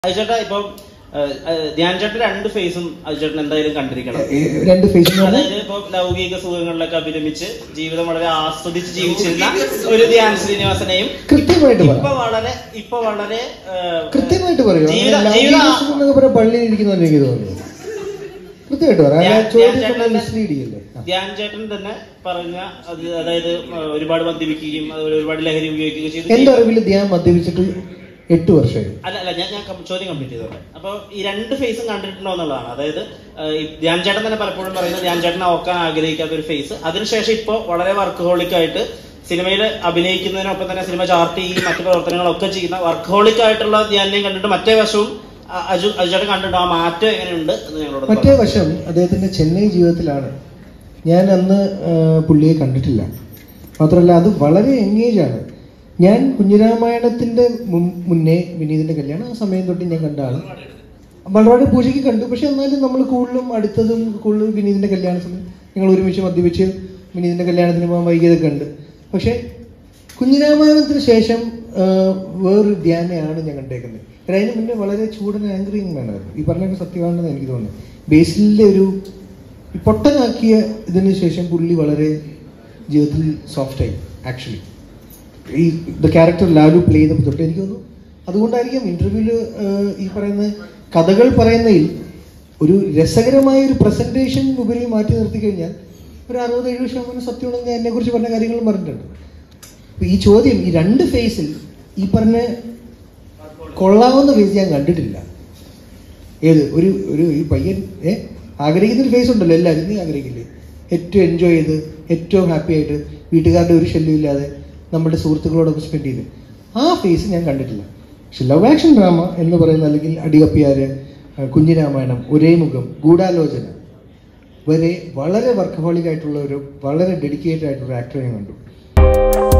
അജിച്ചേട്ടാ ഇപ്പം ഏഹ്, ഏഹ്, ധ്യാൻ ചേട്ടൻ രണ്ട് ഫേസും അജിച്ചേട്ടൻ എന്തായാലും കണ്ടിരിക്കണം ഏ, രണ്ട് ഫേസ് എന്ന് പറഞ്ഞാൽ അതായത് ഇപ്പൊ ലൗകിക സുഖങ്ങളിലൊക്കെ അഭിരമിച്ച് ജീവിതം വളരെ ആസ്വദിച്ച് ജീവിച്ചിരുന്ന ഒരു ധ്യാൻ ശ്രീനിവാസനെയും കൃത്യമായിട്ട് ഇപ്പൊ പറ വളരെ ഇപ്പൊ വളരെ ഏഹ്, കൃത്യമായിട്ട് പറയൂ ജീവിത അങ്ങനെ ജീവിത ലൗകിക എന്നൊക്കെ പറയാൻ പള്ളിയിൽ ഇരിക്കുന്ന എനിക്ക് തോന്നുന്നു കൃത്യമായിട്ട് പറയാം ഞാൻ- അല്ലാതെ ചോദ്യം ഞാൻ നമ്മളെ ചേട്ടൻ മിസ്ലീഡ് ചെയ്യല്ലേ ആ. ധ്യാൻ ചേട്ടൻ തന്നെ പറഞ്ഞ അത് അതായത് ഏഹ്, ഒരുപാട് മദ്യപിക്കുകയും അതുപോലെ ഒരുപാട് ലഹരി ഉപയോഗിക്കുകയും ചെയ്തു എന്റെ അറിവിൽ ധ്യാൻ മദ്യപിച്ചിട്ട് എട്ട് വർഷമായി അല്ല അല്ല ഞാൻ ഞാൻ കം- ചോദ്യം കംപ്ലീറ്റ് ചെയ്തോട്ടെ അപ്പൊ ഈ രണ്ട് ഫേസും കണ്ടിട്ടുണ്ടോ എന്നുള്ളതാണ് അതായത് ഏഹ്, ഈ ധ്യാൻ ചേട്ടൻ തന്നെ പലപ്പോഴും പറയുന്നത് ധ്യാൻ ചേട്ടനെ ഓക്കാൻ ആഗ്രഹിക്കാത്ത ഒരു ഫേസ് അതിനുശേഷം ഇപ്പോൾ വളരെ വർക്കഹോളിക് ആയിട്ട് സിനിമയിൽ അഭിനയിക്കുന്നതിനൊപ്പം തന്നെ സിനിമ ചാർട്ട് ചെയ്യും മറ്റു പ്രവർത്തനങ്ങളൊക്കെ ചെയ്യുന്ന വർക്കഹോളിക് ആയിട്ടുള്ള ധ്യാനെയും കണ്ടിട്ട് മറ്റേ വശവും അ- അജു അജുചേട്ടൻ കണ്ടിട്ടുണ്ടോ ആ മാറ്റം എങ്ങനെയുണ്ട് എന്ന് ഞങ്ങളോട് മറ്റേ വശം അദ്ദേഹത്തിന്റെ ചെന്നൈ ജീവിതത്തിലാണ് ഞാൻ അന്ന് ആ, പുള്ളിയെ കണ്ടിട്ടില്ല മാത്രമല്ല അത് വളരെ എൻഗേജ് ആണ് ഞാൻ കുഞ്ഞിരാമായണത്തിന്റെ മുൻ- മുന്നേ വിനീതിന്റെ കല്യാണം ആ സമയം തൊട്ട് ഞാൻ കണ്ട ആള് മലവാടി പൂജയ്ക്ക് കണ്ടു പക്ഷെ എന്നാലും നമ്മൾ കൂടുതലും അടുത്തതും കൂടുതലും വിനീതിന്റെ കല്യാണ സമയം ഞങ്ങൾ ഒരുമിച്ച് മദ്യപിച്ച് വിനീതിന്റെ കല്യാണത്തിന് പോകാൻ വൈകിയതൊക്കെ ഉണ്ട് പക്ഷെ കുഞ്ഞിരാമായണത്തിന് ശേഷം ആ, വേറൊരു ധ്യാനയാണ് ഞാൻ കണ്ടേക്കുന്നത് കാരണം അതിന് മുന്നേ വളരെ ചൂടൻ ആങ്കറിങ് വേണമായിരുന്നു ഈ പറഞ്ഞൊക്കെ സത്യമാണെന്ന് എനിക്ക് തോന്നുന്നു ബേസിലിന്റെ ഒരു ഈ പൊട്ടനാക്കിയ ഇതിന് ശേഷം പുള്ളി വളരെ ജീവിതത്തിൽ സോഫ്റ്റായി ആക്ച്വലി ഈ ദ ക്യാരക്ടർ ലാലു പ്ലേ ചെയ്തപ്പോൾ തൊട്ട് എനിക്ക് തോന്നുന്നു അതുകൊണ്ടായിരിക്കും ഇന്റർവ്യൂല് ഈ പറയുന്ന കഥകൾ പറയുന്നതിൽ ഒരു രസകരമായ ഒരു പ്രസന്റേഷൻ ഉപരി മാറ്റി നിർത്തി കഴിഞ്ഞാൽ ഒരു അറുപത് എഴുപത് ശതമാനം സത്യമാണെന്ന് എന്നെ കുറിച്ച് പറഞ്ഞ കാര്യങ്ങളും പറഞ്ഞിട്ടുണ്ട് അപ്പൊ ഈ ചോദ്യം ഈ രണ്ട് ഫേസിൽ ഈ പറഞ്ഞ കൊള്ളാവുന്ന ഫേസ് ഞാൻ കണ്ടിട്ടില്ല ഏത് ഒരു ഒരു ഈ പയ്യൻ ഏ ആഗ്രഹിക്കുന്ന ഒരു ഫേസ് ഉണ്ടല്ലോ എല്ലാവരും നീ ആഗ്രഹിക്കില്ലേ ഏറ്റവും എൻജോയ് ചെയ്ത് ഏറ്റവും ഹാപ്പി ആയിട്ട് വീട്ടുകാരുടെ ഒരു ശല്യം ഇല്ലാതെ നമ്മുടെ സുഹൃത്തുക്കളോടൊപ്പം സ്പെൻഡ് ചെയ്ത് ആ ഫേസ് ഞാൻ കണ്ടിട്ടില്ല പക്ഷെ ലവ് ആക്ഷൻ ഡ്രാമ എന്ന് പറയുന്ന അല്ലെങ്കിൽ അടികപ്പിയാര് ആ, കുഞ്ഞിരാമായണം ഒരേ മുഖം ഗൂഢാലോചന വരെ വളരെ വർക്കഹോളിക് ആയിട്ടുള്ള ഒരു വളരെ ഡെഡിക്കേറ്റഡ് ആയിട്ടുള്ള ആക്ടറെ ഞാൻ കണ്ടു